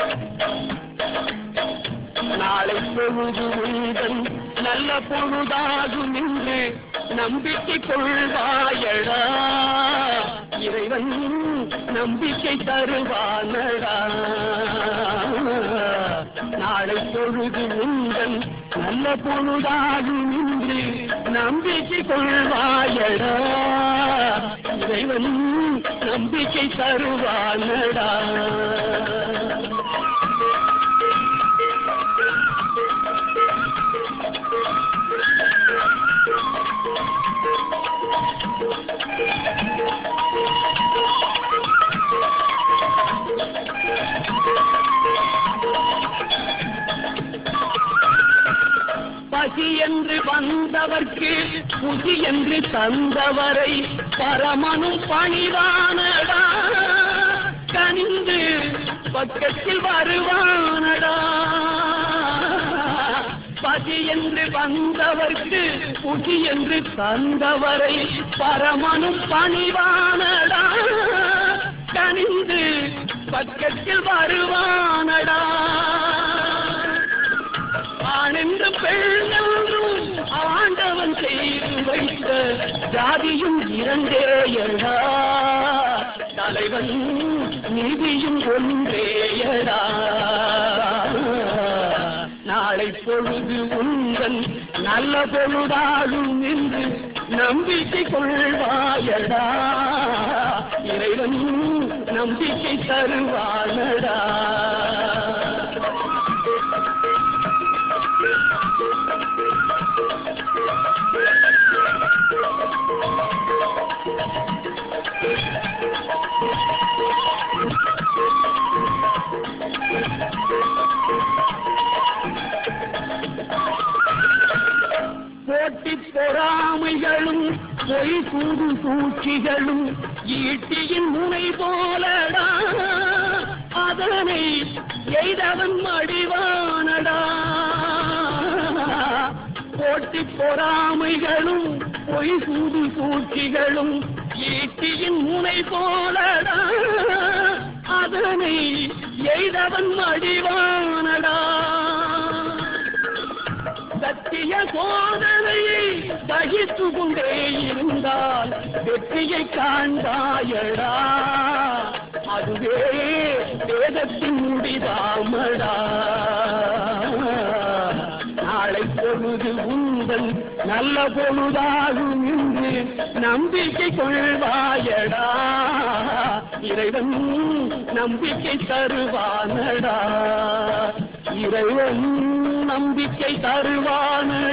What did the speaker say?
நாளை பொழுது உங்கள் நல்ல பொழுதாகும் என்று நம்பிக்கை கொள்வாயடா இறைவன் நம்பிக்கை தருவானடா நாளை பொழுது உங்கள் நல்ல பொழுதாகும் என்று நம்பிக்கை கொள்வாயடா இறைவன் நம்பிக்கை தருவானடா பசி என்று வந்தவர்க்கு புசி என்று தந்தவரை பரமனும் பணிவானடா கனிந்து பக்கத்தில் வருவானடா பசி என்று வந்தவர்க்கு புசி என்று தந்தவரை பரமனும் பணிவானடா கனிந்து பக்கத்தில் வருவானடா ஆனந்த பெண்ணென்றும் ஆண்டவன் செய்து வைத்த ஜாதியும் இரண்டேயடா தலைவன் நீதியும் ஒன்றேயடா நாளை பொழுது உங்கள் நல்ல பொழுதாகும் என்று நம்பிக்கை கொள்வாயடா இறைவன் நம்பிக்கை தருவானடா போட்டி பொறாமைகளும் பொய் கூடு சூழ்ச்சிகளும் ஈட்டியின் முனை போலடா அதனை எய்தவன் மடிவானடா போட்டி பொறாமைகளும் பொய் கூடு சூழ்ச்சிகளும் ஈட்டியின் முனை போலடா அதனை எய்தவன் மடிவானடா சத்திய சோதனையை சகித்து கொண்டே இருந்தால் வெற்றியை காண்பாயடா அதுவே வேதத்தின் முடிவாமடா நாளை பொழுது உங்கள் நல்ல பொழுதாகும் என்று நம்பிக்கை கொள்வாயடா இறைவன் நம்பிக்கை தருவானடா இறைவன் நம்பிக்கை தருவான